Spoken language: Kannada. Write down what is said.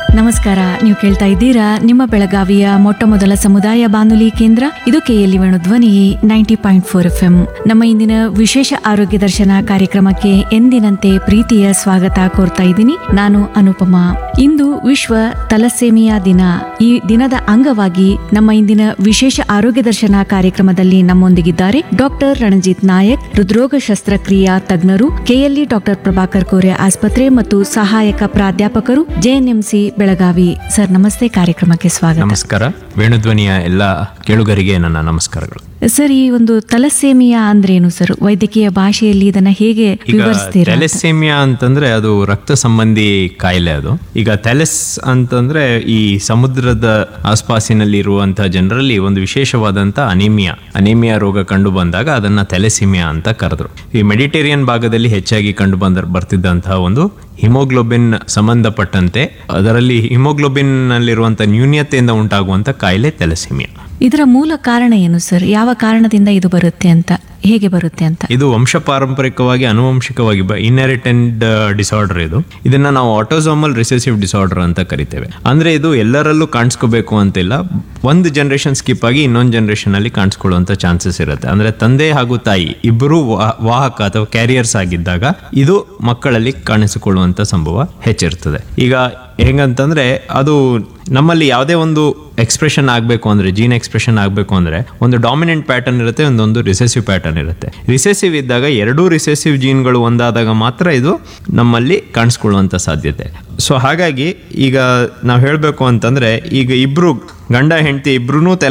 ನಮಸ್ಕಾರ ನೀವು ಕೇಳ್ತಾ ಇದ್ದೀರಾ ನಿಮ್ಮ ಬೆಳಗಾವಿಯ ಮೊಟ್ಟ ಮೊದಲ ಸಮುದಾಯ ಬಾನುಲಿ ಕೇಂದ್ರ ಇದು KLE Venu Dhwani ninety point four F M ನಮ್ಮ ಇಂದಿನ ವಿಶೇಷ ಆರೋಗ್ಯ ದರ್ಶನ ಕಾರ್ಯಕ್ರಮಕ್ಕೆ ಎಂದಿನಂತೆ ಪ್ರೀತಿಯ ಸ್ವಾಗತ ಕೋರ್ತಾ ಇದ್ದೀನಿ ನಾನು ಅನುಪಮಾ ಇಂದು ವಿಶ್ವ ತಲಸೇಮಿಯಾ ದಿನ ಈ ದಿನದ ಅಂಗವಾಗಿ ನಮ್ಮ ಇಂದಿನ ವಿಶೇಷ ಆರೋಗ್ಯ ದರ್ಶನ ಕಾರ್ಯಕ್ರಮದಲ್ಲಿ ನಮ್ಮೊಂದಿಗಿದ್ದಾರೆ ಡಾಕ್ಟರ್ ರಣಜಿತ್ ನಾಯಕ್ ಹೃದ್ರೋಗ ಶಸ್ತ್ರಕ್ರಿಯಾ ತಜ್ಞರು ಕೆಎಲ್ಇ ಡಾಕ್ಟರ್ ಪ್ರಭಾಕರ್ ಕೋರೆ ಆಸ್ಪತ್ರೆ ಮತ್ತು ಸಹಾಯಕ ಪ್ರಾಧ್ಯಾಪಕರು ಜೆಎನ್ಎಂಸಿ ಬೆಳಗಾವಿ ಸರ್ ನಮಸ್ತೆ ಕಾರ್ಯಕ್ರಮಕ್ಕೆ ಸ್ವಾಗತ ನಮಸ್ಕಾರ ವೇಣುಧ್ವನಿಯ ಎಲ್ಲ ಕೇಳುಗರಿಗೆ ನನ್ನ ನಮಸ್ಕಾರಗಳು ಸರ್ ಈ ಒಂದು ತಲಸೇಮಿಯಾ ಅಂದ್ರೇನು ಸರ್ ವೈದ್ಯಕೀಯ ಭಾಷೆಯಲ್ಲಿ ಇದನ್ನ ಹೇಗೆ ಈಗ ವಿವರಿಸ್ತೀರಾ ಥೆಲೆಸೇಮಿಯಾ ಅಂತಂದ್ರೆ ಅದು ರಕ್ತ ಸಂಬಂಧಿ ಕಾಯಿಲೆ ಅದು ಈಗ ಥೆಲೆಸ್ ಅಂತಂದ್ರೆ ಈ ಸಮುದ್ರದ ಆಸ್ಪಾಸಿನಲ್ಲಿ ಇರುವಂತಹ ಜನರಲ್ಲಿ ಒಂದು ವಿಶೇಷವಾದಂತ ಅನಿಮಿಯಾ ಅನಿಮಿಯಾ ರೋಗ ಕಂಡು ಬಂದಾಗ ಅದನ್ನ ಥೆಲೆಸಿಮಿಯಾ ಅಂತ ಕರೆದ್ರು ಈ ಮೆಡಿಟೇರಿಯನ್ ಭಾಗದಲ್ಲಿ ಹೆಚ್ಚಾಗಿ ಕಂಡು ಬಂದ ಬರ್ತಿದ್ದಂತಹ ಒಂದು ಹಿಮೋಗ್ಲೋಬಿನ್ ಸಂಬಂಧಪಟ್ಟಂತೆ ಅದರಲ್ಲಿ ಹಿಮೋಗ್ಲೋಬಿನ್ ನಲ್ಲಿರುವಂತಹ ನ್ಯೂನ್ಯತೆಯಿಂದ ಉಂಟಾಗುವಂತ ಕಾಯಿಲೆ ಥೆಲೆಸಿಮಿಯಾ ಇದರ ಮೂಲ ಕಾರಣ ಏನು ಸರ್ ಯಾವ ಕಾರಣದಿಂದ ಇದು ಬರುತ್ತೆ ಅಂತ ಹೇಗೆ ಬರುತ್ತೆ ಅಂತ ಇದು ವಂಶ ಪಾರಂಪರಿಕವಾಗಿ ಅನುವಂಶಿಕವಾಗಿ ಇನ್ಹೆರಿಟೆಂಟ್ ಡಿಸಾರ್ಡರ್ ಇದು ಇದನ್ನ ನಾವು ಆಟೋಸೋಮಲ್ ರಿಸೆಸಿವ್ ಡಿಸಾರ್ಡರ್ ಅಂತ ಕರಿತೇವೆ ಅಂದ್ರೆ ಇದು ಎಲ್ಲರಲ್ಲೂ ಕಾಣಿಸ್ಕೋಬೇಕು ಅಂತಿಲ್ಲ ಒಂದು ಜನರೇಷನ್ ಸ್ಕಿಪ್ ಆಗಿ ಇನ್ನೊಂದು ಜನರೇಷನ್ ಅಲ್ಲಿ ಕಾಣಿಸ್ಕೊಳ್ಳುವಂತ ಚಾನ್ಸಸ್ ಇರುತ್ತೆ ಅಂದ್ರೆ ತಂದೆ ಹಾಗೂ ತಾಯಿ ಇಬ್ಬರು ವಾಹಕ ಅಥವಾ ಕ್ಯಾರಿಯರ್ಸ್ ಆಗಿದ್ದಾಗ ಇದು ಮಕ್ಕಳಲ್ಲಿ ಕಾಣಿಸಿಕೊಳ್ಳುವಂತ ಸಂಭವ ಹೆಚ್ಚಿರ್ತದೆ ಈಗ ಹೆಂಗಂತಂದ್ರೆ ಅದು ನಮ್ಮಲ್ಲಿ ಯಾವುದೇ ಒಂದು ಎಕ್ಸ್ಪ್ರೆಷನ್ ಆಗಬೇಕು ಅಂದ್ರೆ ಜೀನ್ ಎಕ್ಸ್ಪ್ರೆಷನ್ ಆಗಬೇಕು ಅಂದ್ರೆ ಒಂದು ಡಾಮಿನೆಂಟ್ ಪ್ಯಾಟರ್ನ್ ಇರುತ್ತೆ ಒಂದೊಂದು ರಿಸೆಸಿವ್ ಪ್ಯಾಟರ್ನ್ ಇರುತ್ತೆ ರಿಸೆಸಿವ್ ಇದ್ದಾಗ ಎರಡೂ ರಿಸೆಸಿವ್ ಜೀನ್ಗಳು ಒಂದಾದಾಗ ಮಾತ್ರ ಇದು ನಮ್ಮಲ್ಲಿ ಕಾಣಿಸ್ಕೊಳ್ಳುವಂತ ಸಾಧ್ಯತೆ ಸೊ ಹಾಗಾಗಿ ಈಗ ನಾವು ಹೇಳಬೇಕು ಅಂತಂದ್ರೆ ಈಗ ಇಬ್ರು ಗಂಡ ಹೆಂಡತಿ ಇಬ್ರು